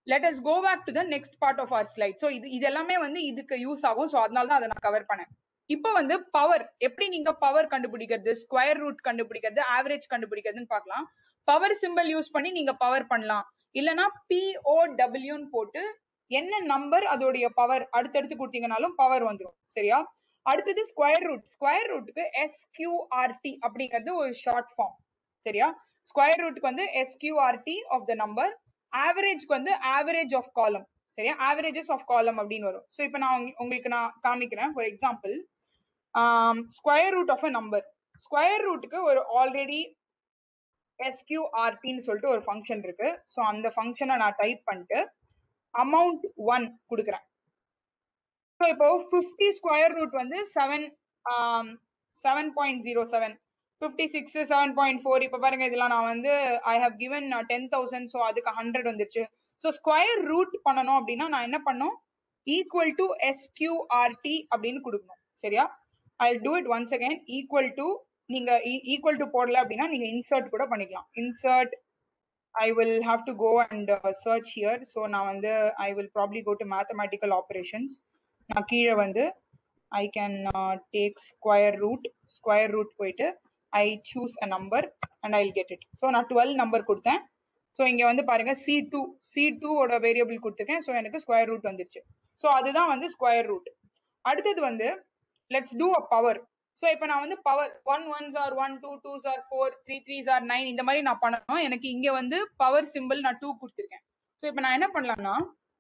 Let us go back to the next part of our slide so இது இது எல்லாமே வந்து இதுக்கு யூஸ் ஆகும் ஸோ அதனால தான் அதை நான் கவர் பண்ணேன் இப்போ வந்து பவர் எப்படி நீங்க பவர் கண்டுபிடிக்கிறது ஸ்கொயர் ரூட் கண்டுபிடிக்கிறது ஆவரேஜ் கண்டுபிடிக்கிறதுன்னு பார்க்கலாம் பவர் சிம்பிள் யூஸ் பண்ணி நீங்க பவர் பண்ணலாம் இல்லனா பிஓடபிள்யூன்னு போட்டு என்ன நம்பர் அதோடைய பவர் அடுத்தடுத்து கொடுத்தீங்கனாலும் பவர் வந்துடும் சரியா அடுத்தது ஸ்கொயர் ரூட் ஸ்கொயர் ரூட்டுக்கு எஸ்கியூஆர்டி அப்படிங்கிறது ஒரு ஷார்ட் ஃபார்ம் சரியா ஸ்கொயர் ரூட்டுக்கு வந்து எஸ்கியூஆர்டி ஆஃப் த நம்பர் ஆவரேஜ்க்கு வந்து ஆவரேஜ் ஆஃப் காலம் சரியா ஆவரேஜஸ் ஆஃப் காலம் அப்படின்னு வரும் ஸோ இப்போ நான் உங்க- உங்களுக்கு நான் காமிக்கிறேன் for example square root of a number square ரூட்டுக்கு ஒரு ஆல்ரெடி எஸ்கியூஆர்டின்னு சொல்லிட்டு ஒரு ஃபங்க்ஷன் இருக்கு ஸோ அந்த ஃபங்க்ஷனை நான் டைப் பண்ணிட்டு அமௌண்ட் ஒன் கொடுக்குறேன் ஸோ இப்போ ஃபிஃப்டி ஸ்கொயர் ரூட் வந்து seven seven point zero seven fifty six seven point four இப்போ பாருங்க இதெல்லாம் நான் வந்து I have given ten thousand so அதுக்கு ஹண்ட்ரட் வந்துருச்சு ஸோ ஸ்கொயர் ரூட் பண்ணணும் அப்படின்னா நான் என்ன பண்ணும் ஈக்குவல் டு எஸ்கியூஆர்டி அப்படின்னு கொடுக்கணும் சரியா I do it once again equal to நீங்க ஈக்குவல் டு போடல அப்படின்னா நீங்க இன்சர்ட் கூட பண்ணிக்கலாம் insert I will have to go and uh, search here. So நான் வந்து I will probably go to mathematical operations. நான் கீழே வந்து I can uh, take square root, square root போயிட்டு I choose a number and I'll get it. So நான் 12 number கொடுத்தேன். So இங்க வந்து பாருங்க சி டூ சி டூ ஓட வேரியபிள் கொடுத்துருக்கேன் ஸோ எனக்கு ஸ்கொயர் ரூட் வந்துருச்சு ஸோ அதுதான் வந்து ஸ்கொயர் ரூட் அடுத்தது வந்து let's do a power so இப்போ நான் வந்து power one once are one two twos are four three threes are nine இந்த மாதிரி நான் பண்ணணும் எனக்கு இங்க வந்து பவர் சிம்பிள் நான் டூ கொடுத்துருக்கேன் ஸோ இப்போ நான் என்ன பண்ணலாம்னா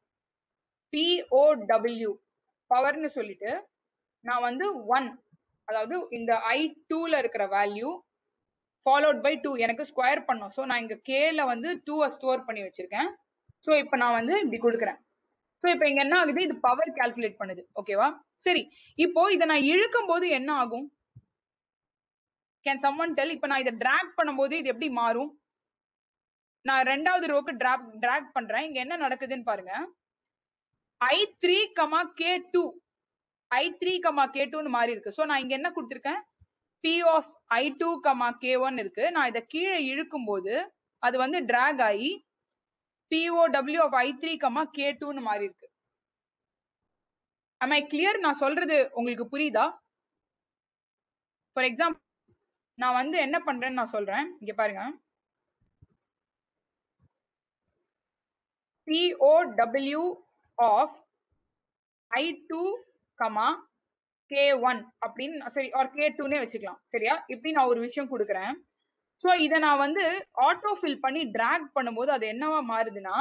பிஓடபிள்யூ பவர்னு சொல்லிட்டு நான் வந்து ஒன் அதாவது இந்த ஐ டூல இருக்கிற வேல்யூ ஃபாலோட் பை டூ எனக்கு ஸ்கொயர் பண்ணும் ஸோ நான் இங்க கேல வந்து டூவை ஸ்டோர் பண்ணி வச்சிருக்கேன் ஸோ இப்போ நான் வந்து இப்படி கொடுக்குறேன் ஸோ இப்போ இங்க என்ன ஆகுது இது பவர் கால்குலேட் பண்ணுது ஓகேவா சரி இப்போ இதை நான் இழுக்கும் போது என்ன ஆகும் கேன் சம்மன் டெல் இப்போ நான் இதை டிராக் பண்ணும்போது இது எப்படி மாறும் நான் ரெண்டாவது ரோக்கு டிராக் டிராக் பண்றேன் இங்க என்ன நடக்குதுன்னு பாருங்க I three comma K two I three comma K டூன்னு மாறி இருக்கு ஸோ நான் இங்க என்ன கொடுத்துருக்கேன் P of I two comma K one இருக்கு நான் இதை கீழே இழுக்கும் போது அது வந்து டிராக் ஆகி POW of I three comma K டூன்னு மாறி இருக்கு am i clear நான் சொல்றது உங்களுக்கு புரியுதா ஃபார் எக்ஸாம்பிள் நான் வந்து என்ன பண்றேன்னு நான் சொல்றேன் இங்க பாருங்க POW of I two comma K one அப்படின்னு சரி ஆர் கே டூனே வச்சுக்கலாம் சரியா இப்படி நான் ஒரு விஷயம் கொடுக்குறேன் ஸோ இதை நான் வந்து ஆட்டோ ஃபில் பண்ணி டிராக் பண்ணும்போது அது என்னவா மாறுதுன்னா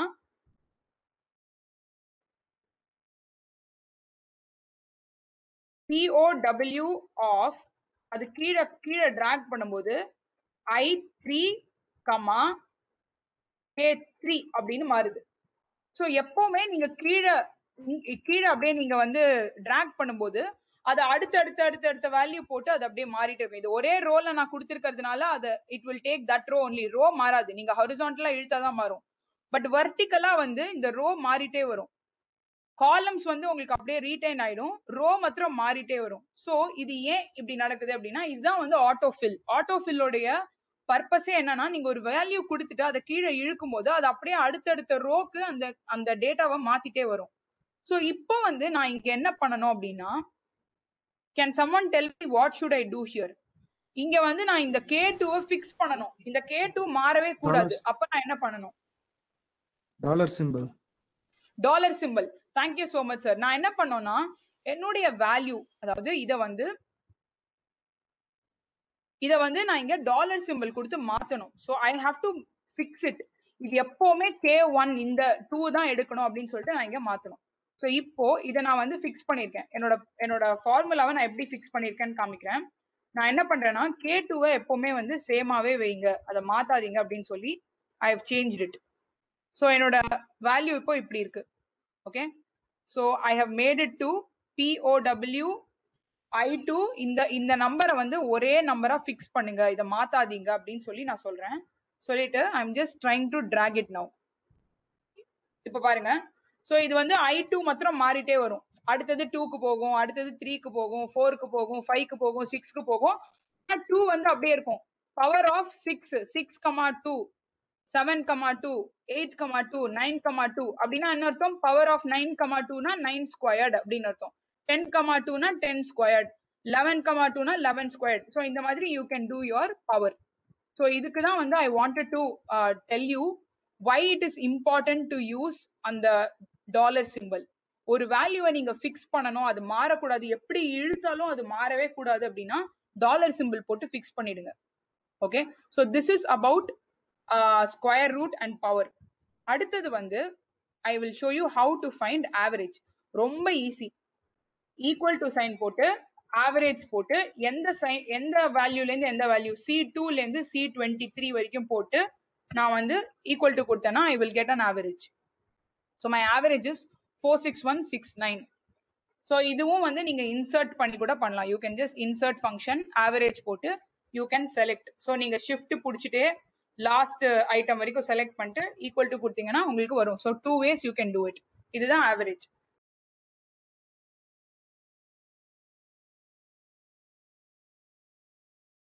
பிஓடபிள்யூ ஆஃப் அது கீழே கீழே டிராக் பண்ணும்போது I three comma K three அப்படின்னு மாறுது ஸோ எப்பவுமே நீங்க கீழே இ- கீழே அப்படியே நீங்க வந்து டிராக் பண்ணும்போது அது அடுத்து அடுத்து அடுத்து அடுத்த வேல்யூ போட்டு அது அப்படியே மாறிட்டு இருக்கும் இது ஒரே ரோல நான் கொடுத்துருக்கிறதுனால அது it will take that row only row மாறாது நீங்க ஹொரிசான்டலா இழுத்தாதான் மாறும் பட் வெர்டிக்கலா வந்து இந்த ரோ மாறிட்டே வரும் காலம்ஸ் வந்து உங்களுக்கு அப்படியே ரீடைன் ஆயிடும் ரோ மாத்திரம் மாறிட்டே வரும் சோ இது ஏன் இப்படி நடக்குது அப்படின்னா இதுதான் வந்து ஆட்டோஃபில் ஆட்டோஃபில்லோடைய பர்பஸே என்னன்னா நீங்க ஒரு வேல்யூ கொடுத்துட்டு அதை கீழே இழுக்கும் போது அது அப்படியே அடுத்தடுத்த ரோக்கு அந்த அந்த டேட்டாவை மாத்திட்டே வரும் சோ இப்போ வந்து நான் இங்க என்ன பண்ணணும் அப்படின்னா can someone tell me what should I do here இங்க வந்து நான் இந்த கே டூவை ஃபிக்ஸ் பண்ணணும் இந்த கே டூ மாறவே கூடாது Dollars. அப்ப நான் என்ன பண்ணணும் dollar symbol dollar symbol thank you so much sir நான் என்ன பண்ணோம்னா என்னுடைய வேல்யூ அதாவது இத வந்து இத வந்து நான் இங்க டாலர் சிம்பிள் கொடுத்து மாத்தணும் so I have to fix it இது எப்பவுமே கே ஒன் இந்த டூ தான் எடுக்கணும் அப்படின்னு சொல்லிட்டு நான் இங்க மாத்தணும் ஸோ இப்போ இதை நான் வந்து ஃபிக்ஸ் பண்ணியிருக்கேன் என்னோட என்னோட ஃபார்முலாவை நான் எப்படி ஃபிக்ஸ் பண்ணியிருக்கேன்னு காமிக்கிறேன் நான் என்ன பண்றேன்னா கே டூவை எப்பவுமே வந்து சேமாவே வைங்க அதை மாத்தாதீங்க அப்படின்னு சொல்லி I have change it so என்னோட வேல்யூ இப்போ இப்படி இருக்கு okay so I have made it to POW I two இந்த இந்த நம்பரை வந்து ஒரே நம்பரா ஃபிக்ஸ் பண்ணுங்க இதை மாத்தாதீங்க அப்படின்னு சொல்லி நான் சொல்றேன் சொல்லிட்டு I am just trying to drag it now இப்போ பாருங்க ஸோ இது வந்து ஐ டூ மாத்திரம் மாறிட்டே வரும் அடுத்தது டூக்கு போகும் அடுத்தது த்ரீக்கு போகும் ஃபோருக்கு போகும் ஃபைவ்க்கு போகும் சிக்ஸ்க்கு போகும் டூ வந்து அப்படியே இருக்கும் power of six six comma two seven comma two eight comma two nine comma two அப்படின்னா என்ன அர்த்தம் பவர் ஆஃப் நைன் கமா டூனா நைன் ஸ்கொயர்ட் அப்படின்னு அர்த்தம் டென் கமா டூனா டென் ஸ்கொயர்ட் லெவன் கமா டூனா லெவன் ஸ்கொயர்ட் ஸோ இந்த மாதிரி you can do your power so இதுக்கு தான் வந்து I wanted to tell you why it is important to use அந்த டாலர் சிம்பிள் ஒரு வேல்யூவை நீங்க ஃபிக்ஸ் பண்ணணும் அது மாறக்கூடாது எப்படி இழுத்தாலும் அது மாறவே கூடாது அப்படின்னா டாலர் சிம்பிள் போட்டு ஃபிக்ஸ் பண்ணிடுங்க okay so this is about square root and power அடுத்தது வந்து I will show you how to find average ரொம்ப ஈஸி ஈக்குவல் டு சைன் போட்டு ஆவரேஜ் போட்டு எந்த சைன் எந்த வேல்யூலேருந்து எந்த வேல்யூ சி டூலேருந்து சி டுவெண்ட்டி த்ரீ வரைக்கும் போட்டு நான் வந்து ஈக்குவல் டு கொடுத்தேன்னா I will get an average so my average is four six one six nine so இதுவும் வந்து நீங்க இன்சர்ட் பண்ணி கூட பண்ணலாம் you can just insert function average போட்டு யூ கேன் செலக்ட் ஸோ நீங்க ஷிஃப்ட் பிடிச்சிட்டே லாஸ்ட் ஐட்டம் வரைக்கும் செலக்ட் பண்ணிட்டு ஈக்குவல் டு கொடுத்தீங்கன்னா உங்களுக்கு வரும் so two ways you can do it இதுதான் ஆவரேஜ்